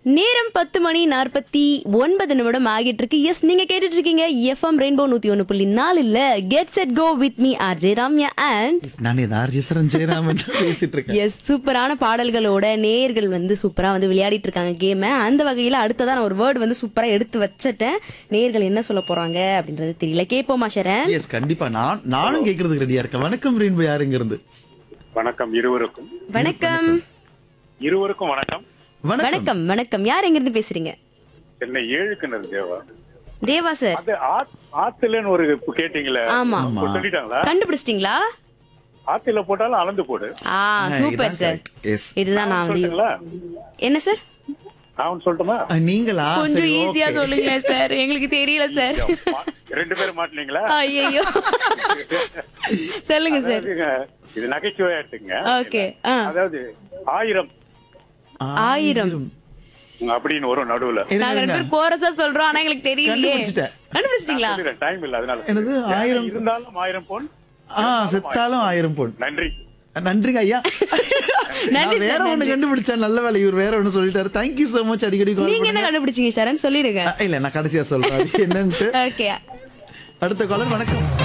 நேரம் பத்து மணி நாற்பத்தி ஒன்பது நிமிடம் ஆகிட்டு இருக்கு எஸ் நீங்க கேட்டுட்டு இருக்கீங்க எஃப்எம் ரெயின்போ நூத்தி ஒன்னு புள்ளி நாலு இல்ல get set go with me RJ Ramya and நான் இது ஆர்ஜி சரண் ஜெயராமன் பேசிட்டு இருக்கேன் எஸ் சூப்பரான பாடல்களோட நேர்கள் வந்து சூப்பரா வந்து விளையாடிட்டு இருக்காங்க கேம அந்த வகையில அடுத்ததா நான் ஒரு வேர்டு வந்து சூப்பரா எடுத்து வச்சிட்டேன் நேர்கள் என்ன சொல்ல போறாங்க அப்படின்றது தெரியல கேப்போமா ஷரண் எஸ் கண்டிப்பா நான் நானும் கேக்குறதுக்கு ரெடியா இருக்கேன் வணக்கம் ரெயின்போ யாருங்க இருந்து வணக்கம் இருவருக்கும் வணக்கம் இருவருக்கும் வணக்கம் வணக்கம் வணக்கம் வணக்கம் யார் எங்க இருந்து பேசுறீங்க சென்னை ஏழுக்குனர் தேவா தேவா சார் அது ஆத்- ஆத்துலன்னு ஒரு இப்ப கேட்டீங்களே ஆமா. இப்ப சொல்லிட்டாங்களா கண்டுபிடிச்சிட்டீங்களா ஆத்துல போட்டாலும் அளந்து போடு ஆ சூப்பர் சார் எஸ் இதுதான் நான் வந்து சொல்லுங்களா என்ன சார் நான் சொல்லட்டுமா நீங்களா கொஞ்சம் சரி, ஈஸியா okay. சொல்லுங்களேன் சார் எங்களுக்கு தெரியல சார் மா- ரெண்டு பேரும் மாட்டினீங்களா ஐயோ சொல்லுங்க சார் அதாவதுங்க, இது நகைச்சுவையா எடுத்துங்க ஓகே ஆ அதாவது ஆயிரம் ஆயிரம் அப்படின்னு வரும் நடுவுல இருங்க, நாங்க ரெண்டு இருங்க. பேரும் கோரஸா சொல்றோம் ஆனா எங்களுக்கு தெரியலையே கண்டுபிடிச்சிட்டேன். கண்டுபிடிச்சிட்டீங்களா டைம் இல்ல அதனால என்னது? ஏன்னா ஆயிரம்? இருந்தாலும் ஆயிரம் பொன் ஆ செத்தாலும் ஆயிரம் பொன் நன்றி நன்றிங்க ஐயா நான் நன்றி வேற சார், ஒண்ணு நன்றி. கண்டுபிடிச்சேன் நல்ல வேலை இவர் வேற ஒண்ணு சொல்லிட்டாரு தேங்க்யூ சோ மச் அடிக்கடி call நீங்க என்ன பண்ணுங்க. கண்டுபிடிச்சீங்க சரண் சொல்லிடுங்க அஹ், இல்ல நான் கடைசியா சொல்றேன் அது என்னன்ட்டு ஓகே அடுத்த காலர் வணக்கம்